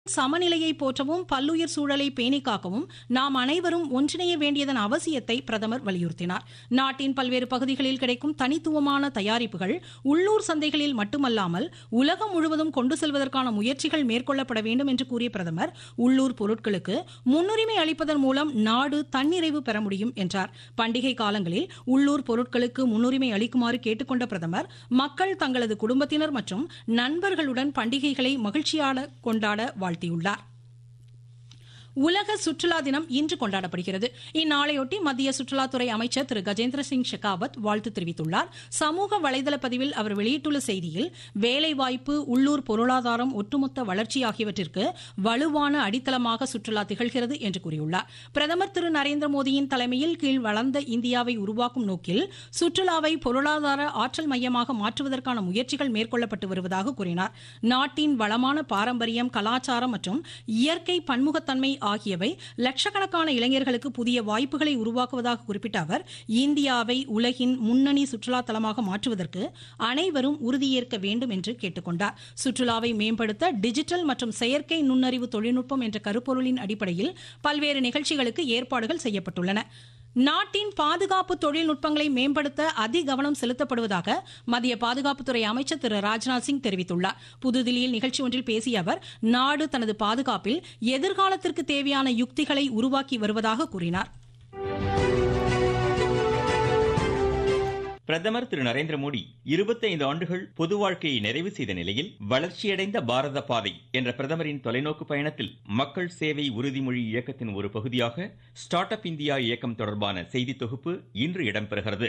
சமநிலையை போற்றவும் பல்லுயிர் சூழலை பேணி காக்கவும் நாம் அனைவரும் ஒன்றிணைய வேண்டியதன் அவசியத்தை பிரதமர் வலியுறுத்தினார் நாட்டின் பல்வேறு பகுதிகளில் கிடைக்கும் தனித்துவமான தயாரிப்புகள் உள்ளூர் சந்தைகளில் மட்டுமல்லாமல் உலகம் முழுவதும் கொண்டு செல்வதற்கான முயற்சிகள் மேற்கொள்ளப்பட வேண்டும் என்று கூறிய பிரதமர் உள்ளூர் பொருட்களுக்கு முன்னுரிமை அளிப்பதன் மூலம் நாடு தன்னிறைவு பெற முடியும் என்றார் பண்டிகை காலங்களில் உள்ளூர் பொருட்களுக்கு முன்னுரிமை அளிக்குமாறு கேட்டுக்கொண்ட பிரதமர் மக்கள் தங்களது குடும்பத்தினர் மற்றும் நண்பர்களுடன் பண்டிகைகளை மகிழ்ச்சியாக கொண்டாட வாழ்த்தியுள்ளார் உலக சுற்றுலா தினம் இன்று கொண்டாடப்படுகிறது இந்நாளையொட்டி மத்திய சுற்றுலாத்துறை அமைச்சர் திரு கஜேந்திர சிங் ஷெகாவத் வாழ்த்து தெரிவித்துள்ளார் சமூக வலைதள பதிவில் அவர் வெளியிட்டுள்ள செய்தியில் வேலைவாய்ப்பு உள்ளூர் பொருளாதாரம் ஒட்டுமொத்த வளர்ச்சி ஆகியவற்றிற்கு வலுவான அடித்தளமாக சுற்றுலா திகழ்கிறது என்று கூறியுள்ளார் பிரதமர் திரு நரேந்திர மோடியின் தலைமையில் கீழ் வளர்ந்த இந்தியாவை உருவாக்கும் நோக்கில் சுற்றுலாவை பொருளாதார ஆற்றல் மையமாக மாற்றுவதற்கான முயற்சிகள் மேற்கொள்ளப்பட்டு வருவதாக கூறினார் நாட்டின் வளமான பாரம்பரியம் கலாச்சாரம் மற்றும் இயற்கை பன்முகத்தன்மை ஆகியவை லட்சக்கணக்கான இளைஞர்களுக்கு புதிய வாய்ப்புகளை உருவாக்குவதாக குறிப்பிட்ட அவர் இந்தியாவை உலகின் முன்னணி சுற்றுலா தலமாக மாற்றுவதற்கு அனைவரும் உறுதியேற்க வேண்டும் என்று கேட்டுக்கொண்டார் சுற்றுலாவை மேம்படுத்த டிஜிட்டல் மற்றும் செயற்கை நுண்ணறிவு தொழில்நுட்பம் என்ற கருப்பொருளின் அடிப்படையில் பல்வேறு நிகழ்ச்சிகளுக்கு ஏற்பாடுகள் செய்யப்பட்டுள்ளன நாட்டின் பாதுகாப்பு தொழில்நுட்பங்களை மேம்படுத்த அதிகவனம் செலுத்தப்படுவதாக மத்திய பாதுகாப்புத்துறை அமைச்சர் திரு ராஜ்நாத் சிங் தெரிவித்துள்ளார் புதுதில்லியில் நிகழ்ச்சி ஒன்றில் பேசிய அவர் நாடு தனது பாதுகாப்பில் எதிர்காலத்திற்கு தேவையான யுக்திகளை உருவாக்கி வருவதாக கூறினார் பிரதமர் திரு நரேந்திர மோடி இருபத்தைந்து ஆண்டுகள் பொது வாழ்க்கையை நிறைவு செய்த நிலையில் வளர்ச்சியடைந்த பாரத பாதை என்ற பிரதமரின் தொலைநோக்கு பயணத்தில் மக்கள் சேவை உறுதிமொழி இயக்கத்தின் ஒரு பகுதியாக ஸ்டார்ட் அப் இந்தியா இயக்கம் தொடர்பான செய்தி தொகுப்பு இன்று இடம்பெறுகிறது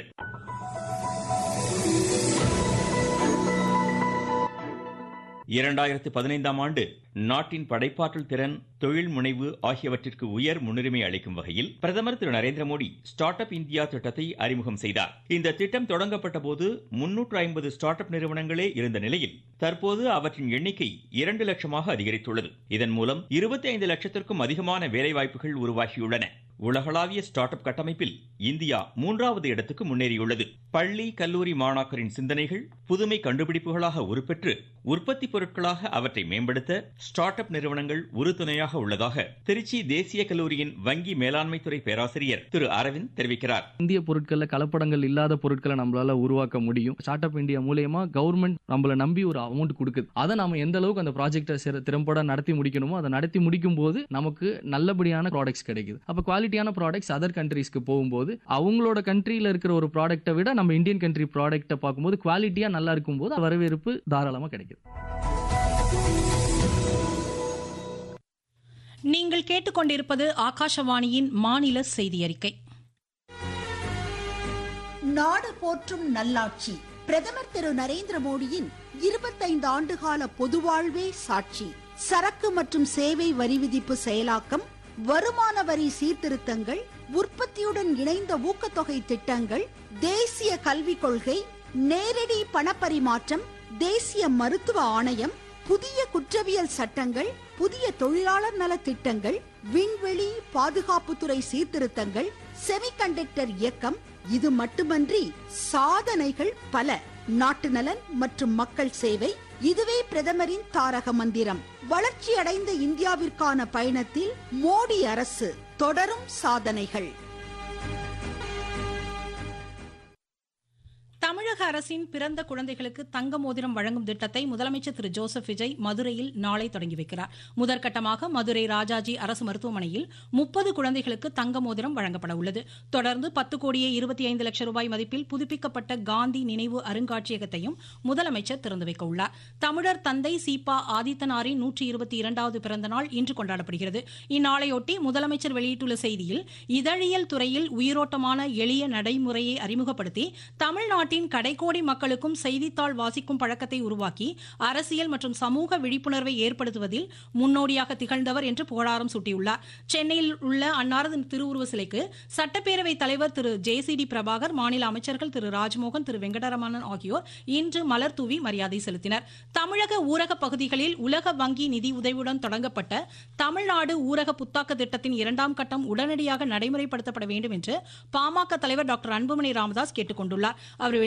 இரண்டாயிரத்து பதினைந்தாம் ஆண்டு நாட்டின் படைப்பாற்றல் திறன் தொழில் முனைவு ஆகியவற்றிற்கு உயர் முன்னுரிமை அளிக்கும் வகையில் பிரதமர் திரு Narendra Modi start up India திட்டத்தை அறிமுகம் செய்தார் இந்த திட்டம் தொடங்கப்பட்ட போது முன்னூற்று ஐம்பது ஸ்டார்ட் அப் நிறுவனங்களே இருந்த நிலையில் தற்போது அவற்றின் எண்ணிக்கை இரண்டு லட்சமாக அதிகரித்துள்ளது இதன் மூலம் இருபத்தி ஐந்து லட்சத்திற்கும் அதிகமான வேலைவாய்ப்புகள் உருவாகியுள்ளன உலகளாவிய ஸ்டார்ட் அப் கட்டமைப்பில் இந்தியா மூன்றாவது இடத்துக்கு முன்னேறியுள்ளது பள்ளி கல்லூரி மாணாக்கரின் சிந்தனைகள் புதுமை கண்டுபிடிப்புகளாக உருப்பெற்று உற்பத்தி பொருட்களாக அவற்றை மேம்படுத்த ஸ்டார்ட் அப் நிறுவனங்கள் உறுதுணையாக உள்ளதாக திருச்சி தேசிய கல்லூரியின் வங்கி மேலாண்மை துறை பேராசிரியர் திரு அரவிந்த் தெரிவிக்கிறார் இந்திய பொருட்கள்ல கலப்படங்கள் இல்லாத பொருட்களை நம்மளால உருவாக்க முடியும் ஸ்டார்ட் அப் இந்தியா மூலயமா கவர்மெண்ட் நம்மள நம்பி ஒரு அமௌண்ட் கொடுக்குது அதை நம்ம எந்த அளவுக்கு அந்த ப்ராஜெக்டை திறம்பட நடத்தி முடிக்கணுமோ அதை நடத்தி முடிக்கும் போது நமக்கு நல்லபடியான ப்ராடக்ட்ஸ் கிடைக்குது அப்ப குவாலிட்டியான ப்ராடக்ட்ஸ் அதர் கண்ட்ரீஸ்க்கு போகும்போது அவங்களோட கண்ட்ரியில இருக்கிற ஒரு ப்ராடக்ட்டை விட நம்ம இந்தியன் கண்ட்ரி ப்ராடக்ட்டை பார்க்கும்போது குவாலிட்டியா நல்லா இருக்கும்போது வரவேற்பு தாராளமா கிடைக்குது நீங்கள் கேட்டுக்கொண்டிருப்பது ஆகாஷவாணியின் மாநில செய்தி அறிக்கை நாடு போற்றும் நல்லாட்சி பிரதமர் திரு நரேந்திர மோடியின் இருபத்தைந்து ஆண்டுகால பொதுவாழ்வே சாட்சி சரக்கு மற்றும் சேவை வரி விதிப்பு செயலாக்கம் வருமான வரி சீர்திருத்தங்கள் உற்பத்தியுடன் இணைந்த ஊக்கத்தொகை திட்டங்கள் தேசிய கல்விக் கொள்கை நேரடி பணப்பரிமாற்றம் தேசிய மருத்துவ ஆணையம் புதிய குற்றவியல் சட்டங்கள் புதிய தொழிலாளர் நல திட்டங்கள் விண்வெளி பாதுகாப்புத்துறை சீர்திருத்தங்கள் செமிகண்டக்டர் இயக்கம் இது மட்டுமன்றி சாதனைகள் பல நாட்டு நலன் மற்றும் மக்கள் சேவை இதுவே பிரதமரின் தாரக மந்திரம் வளர்ச்சி அடைந்த இந்தியாவிற்கான பயணத்தில் மோடி அரசு தொடரும் சாதனைகள் தமிழக அரசின் பிறந்த குழந்தைகளுக்கு தங்க மோதிரம் வழங்கும் திட்டத்தை முதலமைச்சர் திரு ஜோசப் விஜய் மதுரையில் நாளை தொடங்கி வைக்கிறார் முதற்கட்டமாக மதுரை ராஜாஜி அரசு மருத்துவமனையில் முப்பது குழந்தைகளுக்கு தங்க மோதிரம் வழங்கப்பட உள்ளது தொடர்ந்து பத்து கோடியே இருபத்தி ஐந்து லட்சம் ரூபாய் மதிப்பில் புதுப்பிக்கப்பட்ட காந்தி நினைவு அருங்காட்சியகத்தையும் முதலமைச்சர் திறந்து வைக்க உள்ளார் தமிழர் தந்தை சீபா ஆதித்தனாரின் நூற்றி இருபத்தி இரண்டாவது பிறந்த நாள் இன்று கொண்டாடப்படுகிறது இந்நாளையொட்டி முதலமைச்சர் வெளியிட்டுள்ள செய்தியில் இதழியல் துறையில் உயிரோட்டமான எளிய நடைமுறையை அறிமுகப்படுத்தி தமிழ்நாட்டின் கடைக்கோடி மக்களுக்கும் செய்தித்தாள் வாசிக்கும் பழக்கத்தை உருவாக்கி அரசியல் மற்றும் சமூக விழிப்புணர்வை ஏற்படுத்துவதில் முன்னோடியாக திகழ்ந்தவர் என்று புகழாரம் சூட்டியுள்ளார் சென்னையில் உள்ள அன்னாரது திருவுருவ சிலைக்கு சட்டப்பேரவைத் தலைவர் திரு ஜே சி டி பிரபாகர் மாநில அமைச்சர்கள் திரு ராஜ்மோகன் திரு வெங்கடரமணன் ஆகியோர் இன்று மலர் தூவி மரியாதை செலுத்தினர் தமிழக ஊரக பகுதிகளில் உலக வங்கி நிதி உதவியுடன் தொடங்கப்பட்ட தமிழ்நாடு ஊரக புத்தாக்க திட்டத்தின் இரண்டாம் கட்டம் உடனடியாக நடைமுறைப்படுத்தப்பட வேண்டும் என்று பாமக தலைவர் டாக்டர் அன்புமணி ராமதாஸ் கேட்டுக் கொண்டுள்ளார் அவர் வெளியிட்டுள்ள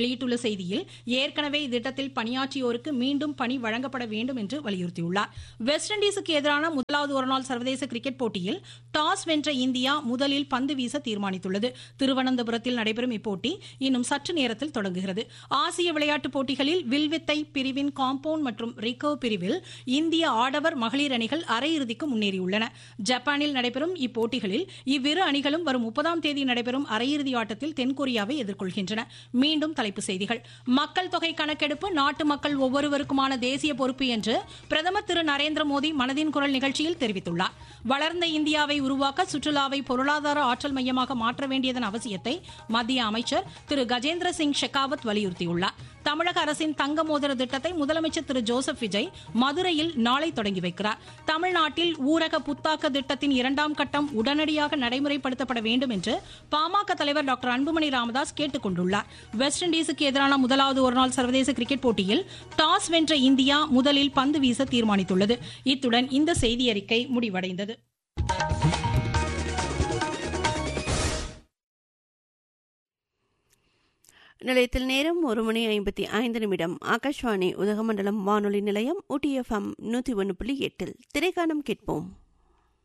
செய்தியில் ஏற்கனவே இத்திட்டத்தில் பணியாற்றியோருக்கு மீண்டும் பணி வழங்கப்பட வேண்டும் என்று வலியுறுத்தியுள்ளார் வெஸ்ட் இண்டீஸுக்கு எதிரான முதலாவது ஒருநாள் சர்வதேச கிரிக்கெட் போட்டியில் டாஸ் வென்ற இந்தியா முதலில் பந்து வீச தீர்மானித்துள்ளது திருவனந்தபுரத்தில் நடைபெறும் இப்போட்டி இன்னும் சற்று நேரத்தில் தொடங்குகிறது ஆசிய விளையாட்டுப் போட்டிகளில் வில்வித்தை பிரிவின் காம்பவுண்ட் மற்றும் ரிகர்வ் பிரிவில் இந்திய ஆடவர் மகளிர் அணிகள் அரையிறுதிக்கு முன்னேறியுள்ளன ஜப்பானில் நடைபெறும் இப்போட்டிகளில் இவ்விரு அணிகளும் வரும் முப்பதாம் தேதி நடைபெறும் அரையிறுதி ஆட்டத்தில் தென்கொரியாவை எதிர்கொள்கின்றன மீண்டும் தலைப்புச் செய்திகள் மக்கள் தொகை கணக்கெடுப்பு நாட்டு மக்கள் ஒவ்வொருவருக்குமான தேசிய பொறுப்பு என்று பிரதமர் திரு நரேந்திர மோடி மனதின் குரல் நிகழ்ச்சியில் தெரிவித்துள்ளார் வளர்ந்த இந்தியாவை உருவாக்க சுற்றுலாவை பொருளாதார ஆற்றல் மையமாக மாற்ற வேண்டியதன் அவசியத்தை மத்திய அமைச்சர் திரு கஜேந்திர சிங் ஷெகாவத் வலியுறுத்தியுள்ளார் தமிழக அரசின் தங்க மோதிர திட்டத்தை முதலமைச்சர் திரு ஜோசப் விஜய் மதுரையில் நாளை தொடங்கி வைக்கிறார் தமிழ்நாட்டில் ஊரக புத்தாக்க திட்டத்தின் இரண்டாம் கட்டம் உடனடியாக நடைமுறைப்படுத்தப்பட வேண்டும் என்று பாமக தலைவர் டாக்டர் அன்புமணி ராமதாஸ் கேட்டுக் கொண்டுள்ளார் வெஸ்ட் இண்டீஸுக்கு எதிரான முதலாவது ஒருநாள் சர்வதேச கிரிக்கெட் போட்டியில் டாஸ் வென்ற இந்தியா முதலில் பந்து வீச தீர்மானித்துள்ளது இத்துடன் இந்த செய்தியறிக்கை முடிவடைந்தது நிலையத்தில் நேரம் ஒரு மணி ஐம்பத்தி ஐந்து நிமிடம் ஆகாஷ்வாணி உதகமண்டலம் வானொலி நிலையம் ஊட்டி எஃப்எம் நூற்றி ஒன்று புள்ளி எட்டில் திரைக்காணம் கேட்போம்